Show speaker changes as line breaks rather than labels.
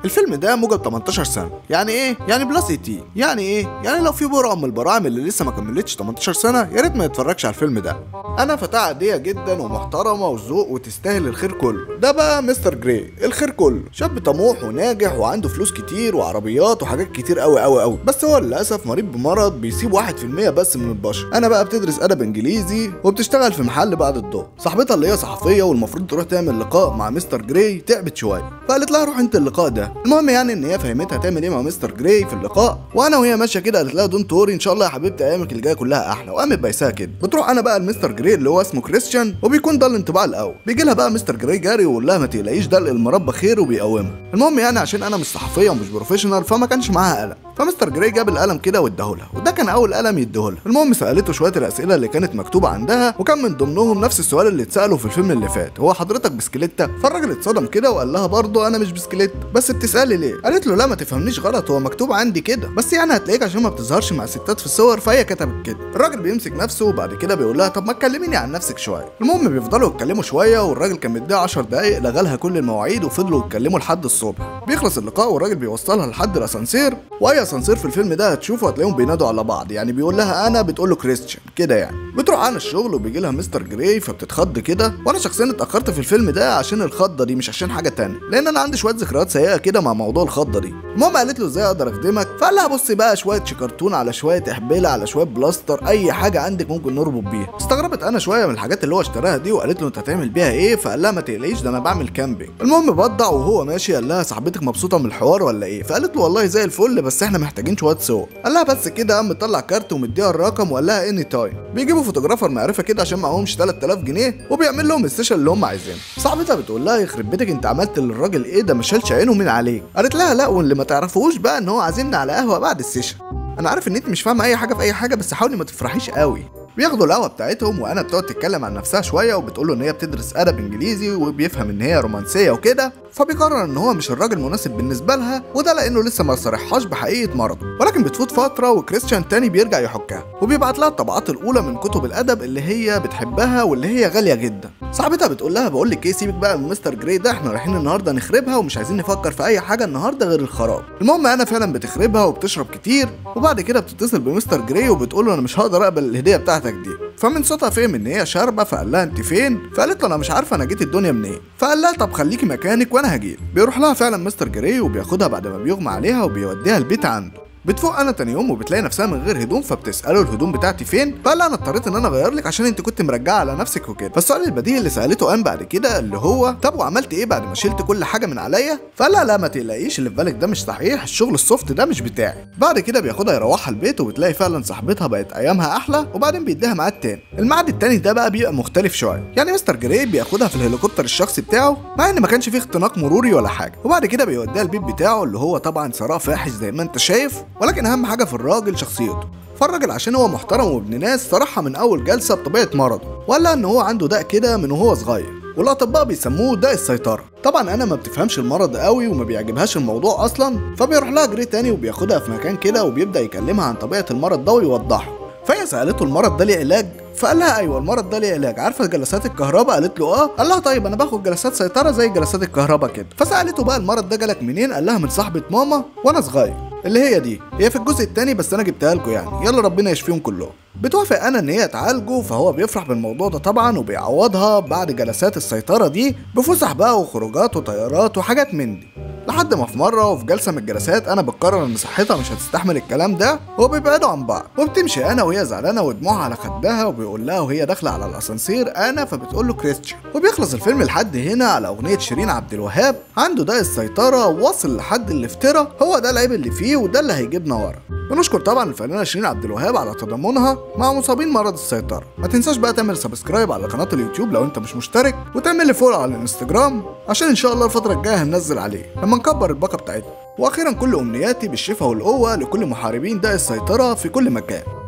الفيلم ده موجب 18 سنه يعني ايه يعني بلس 18 يعني ايه يعني لو في برعه من البراعم اللي لسه ما كملتش 18 سنه يا ريت ما يتفرجش على الفيلم ده انا فتاة عاديه جدا ومحترمه وذوق وتستاهل الخير كله ده بقى مستر جراي الخير كله شاب طموح وناجح وعنده فلوس كتير وعربيات وحاجات كتير قوي قوي قوي بس هو للاسف مريض بمرض بيسيب 1% بس من البشر انا بقى بتدرس ادب انجليزي وبتشتغل في محل بعد الظهر صاحبتها اللي هي صحفيه والمفروض تروح تعمل لقاء مع مستر جراي تعبت شويه فقالت لها روح انت اللقاء ده المهم يعني ان هي فهمتها تعمل ايه مع مستر جراي في اللقاء وانا وهي ماشيه كده قالت لها دون توري ان شاء الله يا حبيبتي ايامك الجايه كلها احلى وقامت بايساها كده بتروح انا بقى لمستر جراي اللي هو اسمه كريستيان وبيكون ده الانطباع الاول بيجي لها بقى مستر جراي جاري ويقول لها ما تقلقيش ده المربى خير وبيقومها المهم يعني عشان انا مش صحفيه ومش بروفيشنال فما كانش معاها قلم فمستر جراي جاب القلم كده واداهولها وده كان اول قلم يديهولها المهم سالته شويه الاسئله اللي كانت مكتوبه عندها وكان من ضمنهم نفس السؤال اللي اتساله في الفيلم اللي فات هو حضرتك بسكليتة فالراجل اتصدم كده وقال لها برضه انا مش بسكليت بس بتسالي ليه قالت له لا ما تفهمنيش غلط هو مكتوب عندي كده بس يعني هتلاقيك عشان ما بتظهرش مع الستات في الصور فهي كتبت كده الراجل بيمسك نفسه وبعد كده بيقول لها طب ما تكلميني عن نفسك شويه المهم بيفضلوا يتكلموا شويه والراجل كان مديها 10 دقايق لغالها كل المواعيد وفضلوا يتكلموا لحد الصبح بيخلص اللقاء والراجل بيوصلها لحد الاسانسير واي اسانسير في الفيلم ده هتشوفه هتلاقيهم بينادوا على بعض يعني بيقول لها انا بتقول له كريستيان كده يعني بتروح عن الشغل وبيجي لها مستر جراي فبتتخض كده وانا شخصيا اتاخرت في الفيلم ده عشان الخضه دي مش عشان حاجه تانية لان انا عندي شويه ذكريات سيئه كده مع موضوع الخضه دي المهم قالت له ازاي اقدر اخدمك فقال لها بصي بقى شويه شيكرتون على شويه احبله على شويه بلاستر اي حاجه عندك ممكن نربط بيها استغربت انا شويه من الحاجات اللي هو اشتراها دي وقالت له انت هتعمل بيها ايه فقال لها ما تقلقيش ده انا بعمل كامبينج المهم بدع وهو ماشي قال لها صاحبتك مبسوطه من الحوار ولا ايه فقالت له والله زي الفل بس احنا محتاجين شويه صور قال لها بس كده قام مطلع كارت ومديها الرقم وقال لها اني تايم بيجيبوا فوتوغرافر معرفه كده عشان معهمش 3000 جنيه وبيعمل لهم السيشن اللي هم عايزينه صاحبتها بتقول لها يخرب بيتك انت عملت للراجل ايه ده ما شالش عينه من عليك قالت لها لا واللي ما تعرفوش بقى ان هو عازمنا على قهوه بعد السيشن انا عارف ان انت مش فاهمه اي حاجه في اي حاجه بس حاولي ما تفرحيش قوي بياخدوا القهوه بتاعتهم وانا بتقعد تتكلم عن نفسها شويه وبتقول له ان هي بتدرس ادب انجليزي وبيفهم ان هي رومانسيه وكده فبيقرر ان هو مش الراجل المناسب بالنسبه لها وده لانه لسه ما صرحهاش بحقيقه مرضه ولكن بتفوت فتره وكريستيان تاني بيرجع يحكها وبيبعت لها الطبعات الاولى من كتب الادب اللي هي بتحبها واللي هي غاليه جدا صاحبتها بتقول لها بقول لك ايه سيبك بقى من مستر جراي ده احنا رايحين النهارده نخربها ومش عايزين نفكر في اي حاجه النهارده غير الخراب المهم انا فعلا بتخربها وبتشرب كتير وبعد كده بتتصل بمستر جراي وبتقول له انا مش هقدر اقبل الهديه بتاعتك دي فمن صوتها فهم ان هي شاربه فقال لها انت فين فقالت له انا مش عارفه انا جيت الدنيا منين فقال لها طب خليكي مكانك وانا هجيلك بيروح لها فعلا مستر جراي وبياخدها بعد ما بيغمى عليها وبيوديها البيت عنده بتفوق انا تاني يوم وبتلاقي نفسها من غير هدوم فبتساله الهدوم بتاعتي فين فقال لها انا اضطريت ان انا اغير لك عشان انت كنت مرجعه على نفسك وكده فالسؤال البديهي اللي سالته قام بعد كده اللي هو طب وعملت ايه بعد ما شلت كل حاجه من عليا فقال لها لا ما تقلقيش اللي في بالك ده مش صحيح الشغل السوفت ده مش بتاعي بعد كده بياخدها يروحها البيت وبتلاقي فعلا صاحبتها بقت ايامها احلى وبعدين بيديها ميعاد تاني الميعاد التاني ده بقى بيبقى مختلف شويه يعني مستر جراي بياخدها في الهليكوبتر الشخصي بتاعه مع ان ما كانش فيه اختناق مروري ولا حاجه وبعد كده بيوديها البيت بتاعه اللي هو طبعا ثراء فاحش زي ما انت شايف ولكن اهم حاجه في الراجل شخصيته فالراجل عشان هو محترم وابن ناس صرحها من اول جلسه بطبيعه مرضه وقال لها ان هو عنده داء كده من وهو صغير والاطباء بيسموه داء السيطره طبعا انا ما بتفهمش المرض قوي وما بيعجبهاش الموضوع اصلا فبيروح لها جري تاني وبياخدها في مكان كده وبيبدا يكلمها عن طبيعه المرض ده ويوضحه فهي سالته المرض ده ليه علاج فقال لها ايوه المرض ده ليه علاج عارفه جلسات الكهرباء قالت له اه قال لها طيب انا باخد جلسات سيطره زي جلسات الكهرباء كده فسالته بقى المرض ده جالك منين قال لها من صاحبه ماما وانا صغير اللي هي دي هي في الجزء الثاني بس انا جبتها لكم يعني يلا ربنا يشفيهم كلهم بتوافق انا ان هي تعالجه فهو بيفرح بالموضوع ده طبعا وبيعوضها بعد جلسات السيطره دي بفسح بقى وخروجات وطيارات وحاجات من دي لحد ما في مره وفي جلسه من الجلسات انا بقرر ان صحتها مش هتستحمل الكلام ده وبيبعدوا عن بعض وبتمشي انا وهي زعلانه ودموعها على خدها وبيقول لها وهي داخله على الاسانسير انا فبتقول له كريستيان وبيخلص الفيلم لحد هنا على اغنيه شيرين عبد الوهاب عنده ده السيطره واصل لحد الافتراء هو ده العيب اللي فيه وده اللي هيجيبنا ورا ونشكر طبعا الفنانه شيرين عبد الوهاب على تضامنها مع مصابين مرض السيطره ما تنساش بقى تعمل سبسكرايب على قناه اليوتيوب لو انت مش مشترك وتعمل لي فولو على الانستجرام عشان ان شاء الله الفتره الجايه هننزل عليه لما نكبر الباقه بتاعتنا واخيرا كل امنياتي بالشفاء والقوه لكل محاربين داء السيطره في كل مكان